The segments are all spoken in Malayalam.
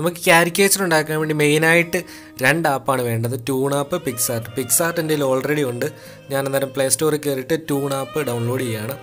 നമുക്ക് കാരിക്കേച്ചർ ഉണ്ടാക്കാൻ വേണ്ടി മെയിനായിട്ട് രണ്ട് ആപ്പാണ് വേണ്ടത് ട്യൂൺ ആപ്പ് പിക്സാർട്ട് പിക്സാർട്ട് എൻ്റെ കയ്യിൽ ഓൾറെഡി ഉണ്ട് ഞാൻ അന്നേരം പ്ലേ സ്റ്റോറിൽ കയറിയിട്ട് ട്യൂൺ ആപ്പ് ഡൗൺലോഡ് ചെയ്യുകയാണ്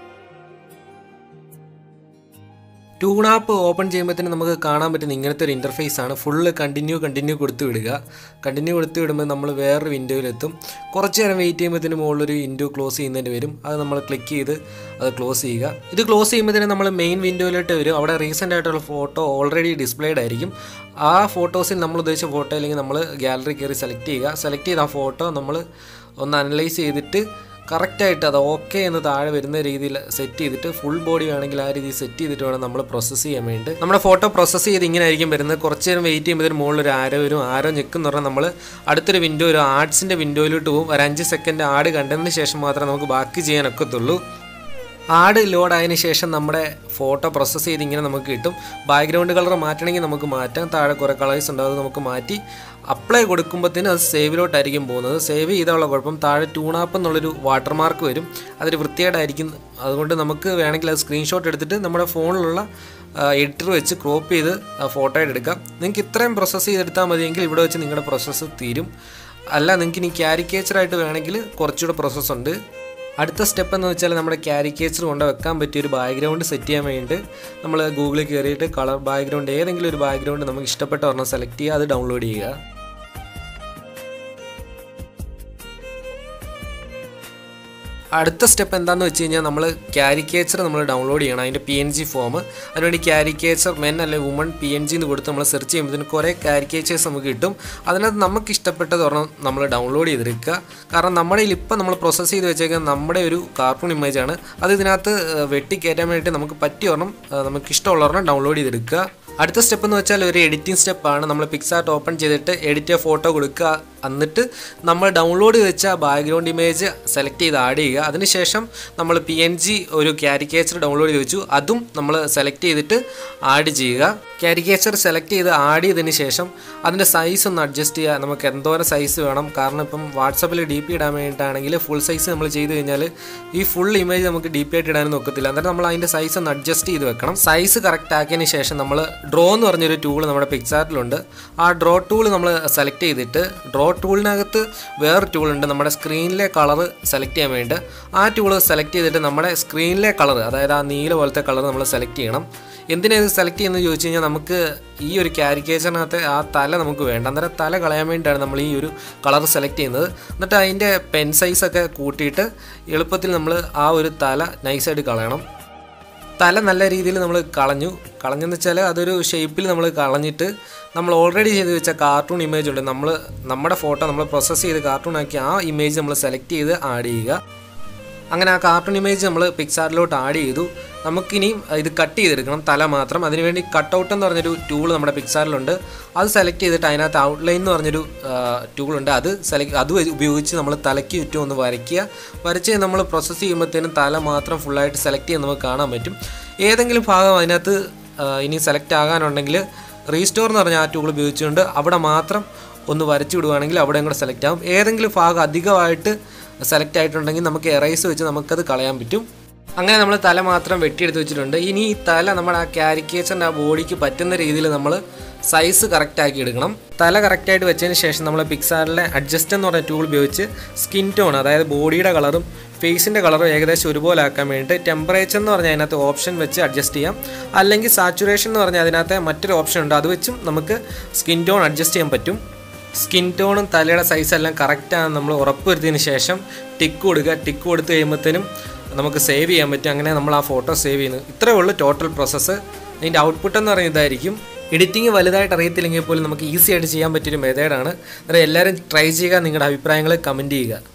ട്യൂൺ ആപ്പ് ഓപ്പൺ ചെയ്യുമ്പോഴത്തേന് നമുക്ക് കാണാൻ പറ്റുന്ന ഇങ്ങനത്തെ ഒരു ഇൻ്റർഫേസ് ആണ് ഫുള്ള് കണ്ടിന്യൂ കണ്ടിന്യൂ കൊടുത്തു വിടുക കണ്ടിന്യൂ കൊടുത്തു വിടുമ്പോൾ നമ്മൾ വേറൊരു വിൻഡോയിലെത്തും കുറച്ച് നേരം വെയിറ്റ് ചെയ്യുമ്പോഴത്തേന് മുകളിലൊരു വിൻഡോ ക്ലോസ് ചെയ്യുന്നതിന് വരും അത് നമ്മൾ ക്ലിക്ക് ചെയ്ത് അത് ക്ലോസ് ചെയ്യുക ഇത് ക്ലോസ് ചെയ്യുമ്പോഴത്തേന് നമ്മൾ മെയിൻ വിൻഡോയിലോട്ട് വരും അവിടെ റീസെൻ്റ് ആയിട്ടുള്ള ഫോട്ടോ ഓൾറെഡി ഡിസ്പ്ലേഡ് ആയിരിക്കും ആ ഫോട്ടോസിൽ നമ്മൾ ഉദ്ദേശിച്ച ഫോട്ടോ അല്ലെങ്കിൽ നമ്മൾ ഗാലറി കയറി സെലക്ട് ചെയ്യുക സെലക്ട് ചെയ്ത ആ ഫോട്ടോ നമ്മൾ ഒന്ന് അനലൈസ് ചെയ്തിട്ട് കറക്റ്റായിട്ട് അത് ഓക്കെ എന്ന് താഴെ വരുന്ന രീതിയിൽ സെറ്റ് ചെയ്തിട്ട് ഫുൾ ബോഡി വേണമെങ്കിൽ ആ രീതിയിൽ സെറ്റ് ചെയ്തിട്ട് വേണം നമ്മൾ പ്രോസസ്സ് ചെയ്യാൻ വേണ്ടി നമ്മുടെ ഫോട്ടോ പ്രോസസ്സ് ചെയ്ത് ഇങ്ങനെ ആയിരിക്കും വരുന്നത് കുറച്ച് നേരം വെയിറ്റ് ചെയ്യുമ്പോൾ ഇതിന് മുകളിൽ ഒരു ആരോ വരും ആരോ ഞെക്കെന്ന് പറഞ്ഞാൽ നമ്മൾ അടുത്തൊരു വിൻഡോ ഒരു ആർട്സിൻ്റെ വിൻഡോയിലോട്ട് പോകും ഒരു അഞ്ച് സെക്കൻഡ് ആഡ് കണ്ടതിന് ശേഷം മാത്രമേ നമുക്ക് ബാക്കി ചെയ്യാനൊക്കത്തുള്ളൂ ആഡ് ലോഡ് ആയതിനു ശേഷം നമ്മുടെ ഫോട്ടോ പ്രോസസ്സ് ചെയ്ത് ഇങ്ങനെ നമുക്ക് കിട്ടും ബാക്ക്ഗ്രൗണ്ട് കളർ മാറ്റണമെങ്കിൽ നമുക്ക് മാറ്റാം താഴെ കുറേ കളേഴ്സ് ഉണ്ട് അത് നമുക്ക് മാറ്റി അപ്ലൈ കൊടുക്കുമ്പോഴത്തേനും അത് സേവിലോട്ടായിരിക്കും പോകുന്നത് സേവ് ചെയ്താലുള്ള കുഴപ്പം താഴെ ട്യൂണാപ്പ് എന്നുള്ളൊരു വാട്ടർമാർക്ക് വരും അതൊരു വൃത്തികേടായിരിക്കും അതുകൊണ്ട് നമുക്ക് വേണമെങ്കിൽ അത് സ്ക്രീൻഷോട്ട് എടുത്തിട്ട് നമ്മുടെ ഫോണിലുള്ള എഡിറ്റർ വെച്ച് ക്രോപ്പ് ചെയ്ത് ഫോട്ടോ ആയിട്ട് എടുക്കാം നിങ്ങൾക്ക് ഇത്രയും പ്രോസസ്സ് ചെയ്തെടുത്താൽ മതിയെങ്കിൽ ഇവിടെ വെച്ച് നിങ്ങളുടെ പ്രോസസ്സ് തീരും അല്ല നിങ്ങൾക്ക് ഇനി ക്യാരിക്കേച്ചറായിട്ട് വേണമെങ്കിൽ കുറച്ചുകൂടെ പ്രോസസ്സ് ഉണ്ട് അടുത്ത സ്റ്റെപ്പ് എന്ന് വെച്ചാൽ നമ്മുടെ ക്യാരിക്കേച്ചർ കൊണ്ട് വെക്കാൻ പറ്റിയ ഒരു ബാക്ക്ഗ്രൗണ്ട് സെറ്റ് ചെയ്യാൻ വേണ്ടിയിട്ട് നമ്മൾ ഗൂഗിളിൽ കയറിയിട്ട് കളർ ബാക്ക്ഗ്രൗണ്ട് ഏതെങ്കിലും ഒരു ബാക്ക്ഗ്രൗണ്ട് നമുക്ക് ഇഷ്ടപ്പെട്ട ഒരെണ്ണം സെലക്ട് ചെയ്യുക അത് ഡൗൺലോഡ് ചെയ്യുക അടുത്ത സ്റ്റെപ്പ് എന്താണെന്ന് വെച്ച് കഴിഞ്ഞാൽ നമ്മൾ ക്യാരിക്കേച്ചർ നമ്മൾ ഡൗൺലോഡ് ചെയ്യണം അതിൻ്റെ പി എൻ ജി ഫോം അതിനുവേണ്ടി ക്യാരിക്കേച്ചർ മെൻ അല്ലെങ്കിൽ വുമൺ പി എൻ ജി എന്ന് കൊടുത്ത് നമ്മൾ സെർച്ച് ചെയ്യുമ്പോഴത്തേന് കുറേ ക്യാരിക്കേച്ചേഴ്സ് നമുക്ക് കിട്ടും അതിനകത്ത് നമുക്ക് ഇഷ്ടപ്പെട്ടത് ഒരെണ്ണം നമ്മൾ ഡൗൺലോഡ് ചെയ്തെടുക്കുക കാരണം നമ്മുടെ കയ്യിൽ ഇപ്പം നമ്മൾ പ്രോസസ്സ് ചെയ്ത് വെച്ചേക്കുന്നത് നമ്മുടെ ഒരു കാർട്ടൂൺ ഇമേജ് ആണ് അത് ഇതിനകത്ത് വെട്ടി കയറ്റാൻ വേണ്ടിയിട്ട് നമുക്ക് പറ്റിയ ഒരെണ്ണം നമുക്ക് ഇഷ്ടമുള്ള ഒരെണ്ണം ഡൗൺലോഡ് ചെയ്തെടുക്കുക അടുത്ത സ്റ്റെപ്പ് എന്ന് വെച്ചാൽ ഒരു എഡിറ്റിംഗ് സ്റ്റെപ്പാണ് നമ്മൾ പിക്സാർട്ട് ഓപ്പൺ ചെയ്തിട്ട് എഡിറ്റ് ഫോട്ടോ കൊടുക്കുക എന്നിട്ട് നമ്മൾ ഡൗൺലോഡ് വെച്ച ബാക്ക്ഗ്രൗണ്ട് ഇമേജ് സെലക്ട് ചെയ്ത് ആഡ് ചെയ്യുക അതിനുശേഷം നമ്മൾ പി എൻ ജി ഒരു ക്യാരിക്കേച്ചർ ഡൗൺലോഡ് ചെയ്ത് വെച്ചു അതും നമ്മൾ സെലക്ട് ചെയ്തിട്ട് ആഡ് ചെയ്യുക ക്യാരിക്കേച്ചർ സെലക്ട് ചെയ്ത് ആഡ് ചെയ്തതിന് ശേഷം അതിൻ്റെ സൈസ് ഒന്ന് അഡ്ജസ്റ്റ് ചെയ്യുക നമുക്ക് എന്തോരം സൈസ് വേണം കാരണം ഇപ്പം വാട്സപ്പിൽ ഡി പി ഇടാൻ വേണ്ടിയിട്ടാണെങ്കിൽ ഫുൾ സൈസ് നമ്മൾ ചെയ്ത് കഴിഞ്ഞാൽ ഈ ഫുൾ ഇമേജ് നമുക്ക് ഡി പി ആയിട്ട് ഇടാനൊന്നും ഒക്കത്തില്ല അന്നേരം നമ്മൾ അതിൻ്റെ സൈസ് ഒന്ന് അഡ്ജസ്റ്റ് ചെയ്ത് വെക്കണം സൈസ് കറക്റ്റ് ആക്കിയതിന് ശേഷം നമ്മൾ ഡ്രോ എന്ന് പറഞ്ഞൊരു ടൂൾ നമ്മുടെ പിക്സാർട്ടിലുണ്ട് ആ ഡ്രോ ടൂൾ നമ്മൾ സെലക്ട് ചെയ്തിട്ട് ഡ്രോ ടൂളിനകത്ത് വേറൊരു ടൂൾ ഉണ്ട് നമ്മുടെ സ്ക്രീനിലെ കളർ സെലക്ട് ചെയ്യാൻ വേണ്ടി ആ ടൂൾ സെലക്ട് ചെയ്തിട്ട് നമ്മുടെ സ്ക്രീനിലെ കളർ അതായത് ആ നീല പോലത്തെ കളർ നമ്മൾ സെലക്ട് ചെയ്യണം എന്തിനാ ഇത് സെലക്ട് ചെയ്യുന്നത് ചോദിച്ചു കഴിഞ്ഞാൽ നമുക്ക് ഈ ഒരു ക്യാരിക്കേച്ചറിനകത്ത് ആ തല നമുക്ക് വേണ്ട അന്നേരം തല കളയാൻ വേണ്ടിയിട്ടാണ് നമ്മൾ ഈ ഒരു കളർ സെലക്ട് ചെയ്യുന്നത് എന്നിട്ട് അതിൻ്റെ പെൻ സൈസൊക്കെ കൂട്ടിയിട്ട് എളുപ്പത്തിൽ നമ്മൾ ആ ഒരു തല നൈസായിട്ട് കളയണം തല നല്ല രീതിയിൽ നമ്മൾ കളഞ്ഞു കളഞ്ഞെന്ന് വെച്ചാൽ അതൊരു ഷേപ്പിൽ നമ്മൾ കളഞ്ഞിട്ട് നമ്മൾ ഓൾറെഡി ചെയ്ത് വെച്ച കാർട്ടൂൺ ഇമേജ് ഉണ്ട് നമ്മൾ നമ്മുടെ ഫോട്ടോ നമ്മൾ പ്രോസസ്സ് ചെയ്ത് കാർട്ടൂൺ ആക്കി ആ ഇമേജ് നമ്മൾ സെലക്ട് ചെയ്ത് ആഡ് ചെയ്യുക അങ്ങനെ ആ കാർട്ടൂൺ ഇമേജ് നമ്മൾ പിക്സാറിലോട്ട് ആഡ് ചെയ്തു നമുക്കിനിയും ഇത് കട്ട് ചെയ്തെടുക്കണം തല മാത്രം അതിനുവേണ്ടി കട്ട് ഔട്ട് എന്ന് പറഞ്ഞൊരു ടൂൾ നമ്മുടെ പിക്സാറിലുണ്ട് അത് സെലക്ട് ചെയ്തിട്ട് അതിനകത്ത് ഔട്ട്ലൈൻ എന്ന് പറഞ്ഞൊരു ടൂളുണ്ട് അത് സെലക്ട് അത് ഉപയോഗിച്ച് നമ്മൾ തലയ്ക്ക് ചുറ്റും ഒന്ന് വരയ്ക്കുക വരച്ച് നമ്മൾ പ്രോസസ്സ് ചെയ്യുമ്പോഴത്തേനും തല മാത്രം ഫുള്ളായിട്ട് സെലക്ട് ചെയ്യാൻ നമുക്ക് കാണാൻ പറ്റും ഏതെങ്കിലും ഭാഗം അതിനകത്ത് ഇനി സെലക്ട് ആകാനുണ്ടെങ്കിൽ റീസ്റ്റോർ എന്ന് പറഞ്ഞ ആ ടൂൾ ഉപയോഗിച്ചുകൊണ്ട് അവിടെ മാത്രം ഒന്ന് വരച്ചു വിടുവാണെങ്കിൽ അവിടെയും കൂടെ സെലക്ട് ആകും ഏതെങ്കിലും ഭാഗം അധികമായിട്ട് സെലക്ട് ആയിട്ടുണ്ടെങ്കിൽ നമുക്ക് എറൈസ് വെച്ച് നമുക്കത് കളയാൻ പറ്റും അങ്ങനെ നമ്മൾ തല മാത്രം വെട്ടിയെടുത്ത് വെച്ചിട്ടുണ്ട് ഇനി ഈ തല നമ്മുടെ ആ ക്യാരിക്കേച്ചറിൻ്റെ ആ ബോഡിക്ക് പറ്റുന്ന രീതിയിൽ നമ്മൾ സൈസ് കറക്റ്റ് ആക്കി എടുക്കണം തല കറക്റ്റായിട്ട് വെച്ചതിന് ശേഷം നമ്മൾ പിക്സാറിലെ അഡ്ജസ്റ്റ് എന്ന് പറഞ്ഞ ടൂൾ ഉപയോഗിച്ച് സ്കിൻ ടോൺ അതായത് ബോഡിയുടെ കളറും ഫേസിൻ്റെ കളറും ഏകദേശം ഒരുപോലെ ആക്കാൻ വേണ്ടിയിട്ട് ടെമ്പറേച്ചർ എന്ന് പറഞ്ഞാൽ അതിനകത്ത് ഓപ്ഷൻ വെച്ച് അഡ്ജസ്റ്റ് ചെയ്യാം അല്ലെങ്കിൽ സാച്ചുറേഷൻ എന്ന് പറഞ്ഞാൽ അതിനകത്ത് മറ്റൊരു ഓപ്ഷൻ ഉണ്ട് അത് വെച്ചും നമുക്ക് സ്കിൻ ടോൺ അഡ്ജസ്റ്റ് ചെയ്യാൻ പറ്റും സ്കിൻ ടോണും തലയുടെ സൈസ് എല്ലാം കറക്റ്റാണെന്ന് നമ്മൾ ഉറപ്പ് വരുത്തിയതിന് ശേഷം ടിക്ക് കൊടുക്കുക ടിക്ക് കൊടുത്തു കഴിയുമ്പോഴത്തേനും നമുക്ക് സേവ് ചെയ്യാൻ പറ്റും അങ്ങനെ നമ്മൾ ആ ഫോട്ടോ സേവ് ചെയ്യുന്നത് ഇത്രയേ ഉള്ളൂ ടോട്ടൽ പ്രോസസ്സ് അതിൻ്റെ ഔട്ട്പുട്ട് എന്ന് പറയുന്നത് ഇതായിരിക്കും എഡിറ്റിംഗ് വലുതായിട്ട് അറിയത്തില്ലെങ്കിൽ പോലും നമുക്ക് ഈസി ആയിട്ട് ചെയ്യാൻ പറ്റിയൊരു മെത്തേഡാണ് അന്നേരം എല്ലാവരും ട്രൈ ചെയ്യുക നിങ്ങളുടെ അഭിപ്രായങ്ങൾ കമൻറ്റ് ചെയ്യുക